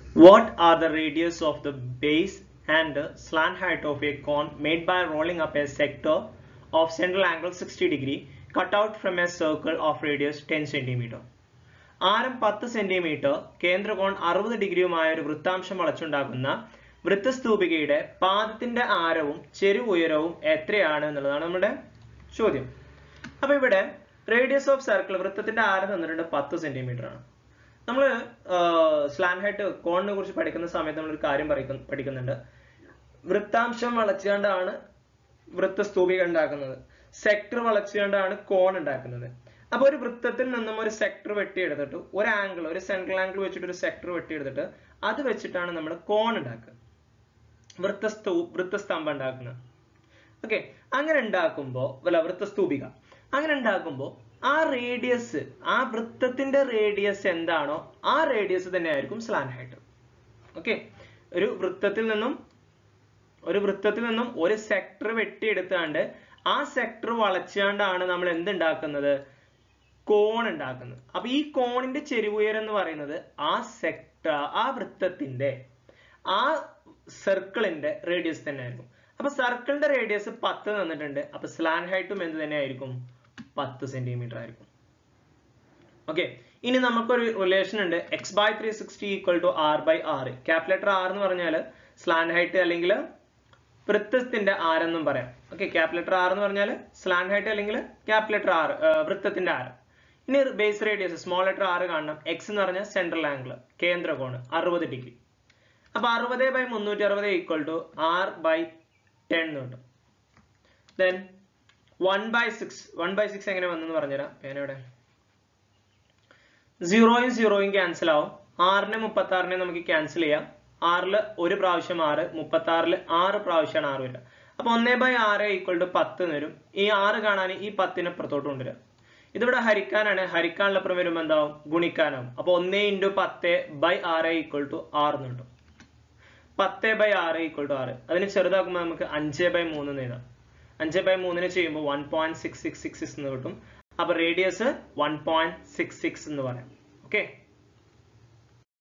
What are the radius of the base and the slant height of a cone made by rolling up a sector of central angle 60 degree cut out from a circle of radius 10 centimeter? ആരം പത്ത് centimetre കേന്ദ്രകോൺ അറുപത് ഡിഗ്രിയുമായ ഒരു വൃത്താംശം വളച്ചുണ്ടാക്കുന്ന വൃത്തസ്തൂപികയുടെ പാദത്തിന്റെ ആരവും ചെരിവ് ഉയരവും എത്രയാണ് എന്നുള്ളതാണ് നമ്മുടെ ചോദ്യം അപ്പൊ ഇവിടെ റേഡിയസ് ഓഫ് സർക്കിൾ വൃത്തത്തിന്റെ ആരം തന്നിട്ടുണ്ട് പത്ത് സെന്റിമീറ്റർ ആണ് നമ്മൾ സ്ലാൻ ഹൈറ്റ് കോണിനെ കുറിച്ച് പഠിക്കുന്ന സമയത്ത് നമ്മൾ ഒരു കാര്യം പഠിക്കുന്ന പഠിക്കുന്നുണ്ട് വൃത്താംശം വളച്ചുകൊണ്ടാണ് വൃത്തസ്തൂപിക ഉണ്ടാക്കുന്നത് സെക്ടർ വളച്ചുകൊണ്ടാണ് കോൺ ഉണ്ടാക്കുന്നത് അപ്പൊ ഒരു വൃത്തത്തിൽ നിന്നും ഒരു സെക്ടർ വെട്ടിയെടുത്തിട്ട് ഒരു ആംഗിൾ ഒരു സെൻട്രൽ ആംഗിൾ വെച്ചിട്ട് ഒരു സെക്ടർ വെട്ടിയെടുത്തിട്ട് അത് വെച്ചിട്ടാണ് നമ്മൾ കോൺ ഉണ്ടാക്കുക വൃത്തസ്തൂ വൃത്തസ്തംഭം ഉണ്ടാക്കുന്നത് ഓക്കെ അങ്ങനെ ഉണ്ടാക്കുമ്പോ അല്ല വൃത്തസ്തൂപിക അങ്ങനെ ഉണ്ടാക്കുമ്പോ ആ റേഡിയസ് ആ വൃത്തത്തിന്റെ റേഡിയസ് എന്താണോ ആ റേഡിയസ് തന്നെ ആയിരിക്കും സ്ലാൻ ഹൈറ്റ് ഓക്കെ ഒരു വൃത്തത്തിൽ നിന്നും ഒരു വൃത്തത്തിൽ നിന്നും ഒരു സെക്ടർ വെട്ടിയെടുത്താണ്ട് ആ സെക്ടർ വളച്ചാണ്ടാണ് നമ്മൾ എന്തുണ്ടാക്കുന്നത് കോൺ ഉണ്ടാക്കുന്നത് അപ്പൊ ഈ കോണിന്റെ ചെരിവുയരം എന്ന് പറയുന്നത് ആ സെക്ടർ ആ വൃത്തത്തിന്റെ ആ സർക്കിളിന്റെ റേഡിയസ് തന്നെ ആയിരിക്കും അപ്പൊ സർക്കിളിന്റെ റേഡിയസ് പത്ത് തന്നിട്ടുണ്ട് അപ്പൊ സ്ലാൻ ഹൈറ്റും എന്ത് തന്നെ ആയിരിക്കും പത്ത് സെന്റിമീറ്റർ ആയിരിക്കും ഓക്കെ ഇനി നമുക്കൊരു റിലേഷൻ ഉണ്ട് X by three sixty equal to R by R capital R എന്ന് പറഞ്ഞാൽ സ്ലാൻ ഹൈറ്റ് അല്ലെങ്കിൽ വൃത്തത്തിന്റെ ആരെന്നും പറയാം ഓക്കെ ക്യാപിറ്റൽ ആർ എന്ന് പറഞ്ഞാൽ സ്ലാൻ ഹൈറ്റ് അല്ലെങ്കിൽ ക്യാപിറ്റൽ ആർ വൃത്തത്തിന്റെ ആരം ഇനി ബേസ് റേഡിയസ് സ്മോൾ ലെറ്റർ ആറ് കാണണം എക്സ് എന്ന് പറഞ്ഞാൽ സെൻട്രൽ ആംഗിൾ കേന്ദ്രകോണ് അറുപത് ഡിഗ്രി അപ്പൊ അറുപത് ബൈ മുന്നൂറ്റി അറുപത് equal to R by ten എന്ന് കിട്ടും then one by six one by six എങ്ങനെ വന്നെന്ന് പറഞ്ഞുതരാം പേനയുടെ സീറോയും സീറോയും ക്യാൻസൽ ആവും ആറിനെ മുപ്പത്തി ആറിനെ നമുക്ക് ക്യാൻസൽ ചെയ്യാം ആറില് ഒരു പ്രാവശ്യം ആറ് മുപ്പത്തി ആറില് ആറ് പ്രാവശ്യമാണ് ആറ് വരിക അപ്പൊ ഒന്നേ ബൈ ആറ് ഈക്വൽ ടു പത്ത് വരും ഈ ആറ് കാണാൻ ഈ പത്തിന് അപ്പുറത്തോട്ട് കൊണ്ടുവരാം ഇതിവിടെ ഹരിക്കാനാണ് ഹരിക്കാനുള്ളപ്പുറം വരുമ്പോൾ എന്താവും ഗുണിക്കാനാവും അപ്പൊ ഒന്നേ ഇൻറ്റു പത്ത് ബൈ ആറ് ഈക്വൽ ടു ആറ് എന്ന് കിട്ടും പത്ത് ബൈ ആറ് ഈക്വൽ ടു ആറ് അതിന് ചെറുതാക്കുമ്പോൾ നമുക്ക് അഞ്ച് ബൈ മൂന്ന് എന്ന് എഴുതാം അഞ്ച് ബൈ മൂന്നിന് ചെയ്യുമ്പോൾ one point six six six എന്ന് കിട്ടും അപ്പൊ radius one point six six എന്ന് പറയാം ഓക്കെ